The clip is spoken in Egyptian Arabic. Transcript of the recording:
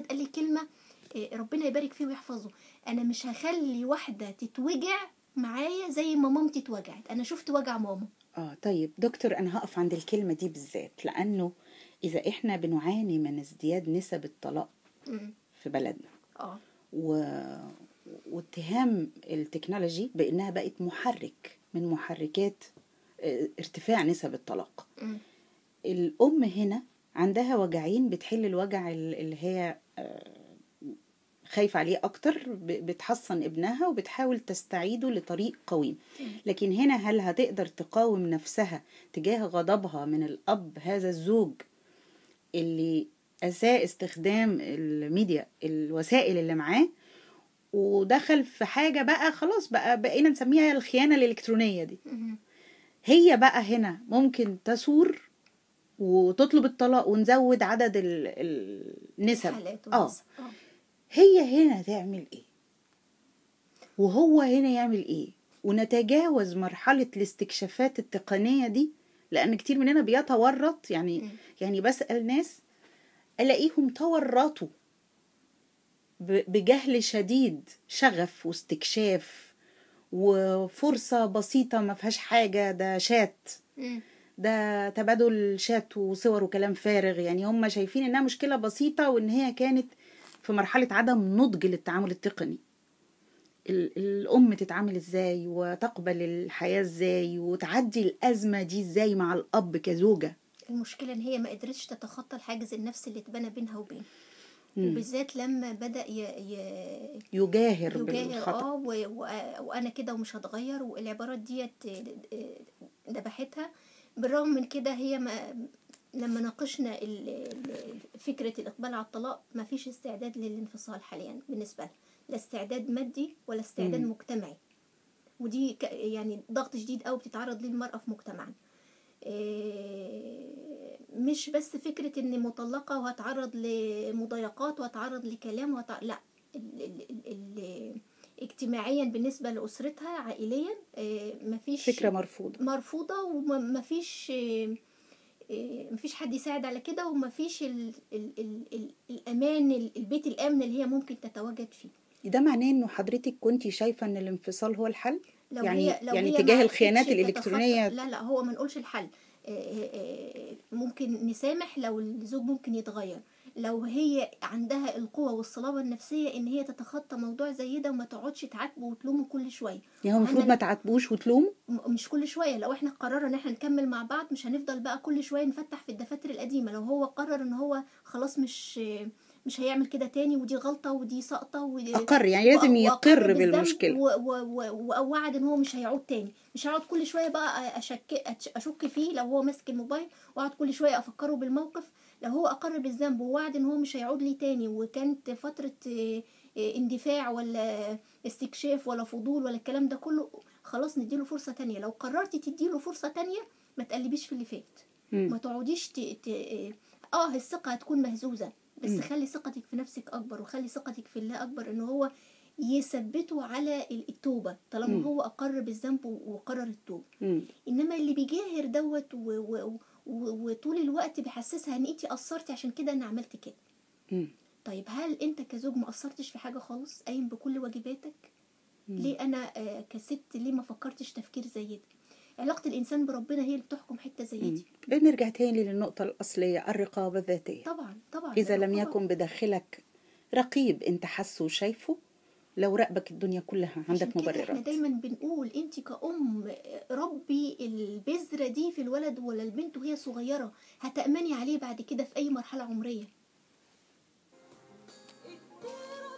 واحد قال لي كلمه إيه، ربنا يبارك فيه ويحفظه انا مش هخلي واحده تتوجع معايا زي ما مامتي اتوجعت انا شفت وجع ماما اه طيب دكتور انا هقف عند الكلمه دي بالذات لانه اذا احنا بنعاني من ازدياد نسب الطلاق مم. في بلدنا اه و... واتهام التكنولوجي بانها بقت محرك من محركات آه، ارتفاع نسب الطلاق مم. الام هنا عندها وجعين بتحل الوجع ال- اللي هي آه، خايفة عليه أكتر ب- بتحصن ابنها وبتحاول تستعيده لطريق قويم لكن هنا هل هتقدر تقاوم نفسها تجاه غضبها من الأب هذا الزوج اللي أساء استخدام الميديا الوسائل اللي معاه ودخل في حاجة بقى خلاص بقى بقينا نسميها الخيانة الإلكترونية دي مم. هي بقى هنا ممكن تثور وتطلب الطلاق ونزود عدد ال- ال- النسب حالات اه وناس. اه هي هنا تعمل ايه وهو هنا يعمل ايه ونتجاوز مرحلة الاستكشافات التقنية دي لأن كتير مننا بيتورط يعني مم. يعني بسأل ناس ألاقيهم تورطوا ب- بجهل شديد شغف واستكشاف وفرصة بسيطة ما فيهاش حاجة ده شات مم. ده تبادل شات وصور وكلام فارغ يعني هم شايفين انها مشكلة بسيطة وان هي كانت في مرحلة عدم نضج للتعامل التقني ال- الأم تتعامل ازاي وتقبل الحياة ازاي وتعدي الأزمة دي ازاي مع الأب كزوجة المشكله ان هي ما قدرتش تتخطى الحاجز النفسي اللي اتبنى بينها وبينه مم. وبالذات لما بدا ي... ي... يجاهر يجاهر بالخطأ اه و... و... وانا كده ومش هتغير والعبارات ديت ذبحتها بالرغم من كده هي ما لما ناقشنا ال... ال- فكرة الإقبال على الطلاق ما فيش استعداد للانفصال حاليا بالنسبة لها لا استعداد مادي ولا استعداد مم. مجتمعي ودي ك... يعني ضغط شديد قوي بتتعرض ليه المرأة في مجتمعنا إيه، مش بس فكرة اني مطلقة وهتعرض لمضايقات وهتعرض لكلام وهتع... لا ال... ال... ال... ال... اجتماعيا بالنسبة لأسرتها عائليا إيه، مفيش فكرة مرفوضة مرفوضة ومفيش إيه، إيه، مفيش حد يساعد على كده ومفيش ال... ال... ال... ال... الأمان ال- البيت الآمن اللي هي ممكن تتواجد فيه ده معناه انه حضرتك كنتي شايفة ان الانفصال هو الحل لو يعني هي لو يعني هي تجاه ما الخيانات عرفتش الإلكترونية تتخطى- لا لا هو ما نقولش الحل آه، آه، آه، ممكن نسامح لو الزوج ممكن يتغير لو هي عندها القوة والصلابة النفسية ان هي تتخطى موضوع زي ده وما تقعدش تعاتبه وتلومه كل شوية يعني هو المفروض عندنا- ما تعاتبوش وتلوموا م- مش كل شويه لو احنا قررنا ان احنا نكمل مع بعض مش هنفضل بقى كل شويه نفتح في الدفاتر القديمه لو هو قرر ان هو خلاص مش مش هيعمل كده تاني ودي غلطه ودي سقطه ودي أقر يعني لازم و- يقر وأقر بالذنب بالمشكلة و- و- و- وأوعد ان هو مش هيعود تاني مش هقعد كل شويه بقى اشك أتش- اشك فيه لو هو ماسك الموبايل واقعد كل شويه افكره بالموقف لو هو اقر بالذنب ووعد ان هو مش هيعود لي تاني وكانت فتره آه، آه، اندفاع ولا استكشاف ولا فضول ولا الكلام ده كله خلاص نديله فرصه تانية لو قررتي تديله فرصه تانية ما تقلبيش في اللي فات مم. ما تقعديش ت... ت... اه الثقة هتكون مهزوزة بس مم. خلي ثقتك في نفسك أكبر وخلي ثقتك في الله أكبر إن هو يثبته على التوبة طالما مم. هو أقر بالذنب وقرر التوبة مم. إنما اللي بيجاهر دوت و... و... و... وطول الوقت بيحسسها إن أنتي قصرتي عشان كده أنا عملت كده مم. طيب هل أنت كزوج ما قصرتش في حاجة خالص قايم بكل واجباتك ليه أنا آه، كست ليه ما فكرتش تفكير زي ده علاقة الإنسان بربنا هي اللي بتحكم حتة زي مم. دي بنرجع تاني للنقطة الأصلية الرقابة الذاتية طبعا طبعا إذا لم الرقابة يكن بداخلك رقيب أنت حاسه وشايفه لو راقبك الدنيا كلها عشان عندك كده احنا مبررات دايما بنقول انت كأم ربي البذرة دي في الولد ولا البنت وهي صغيرة هتأمني عليه بعد كده في أي مرحلة عمرية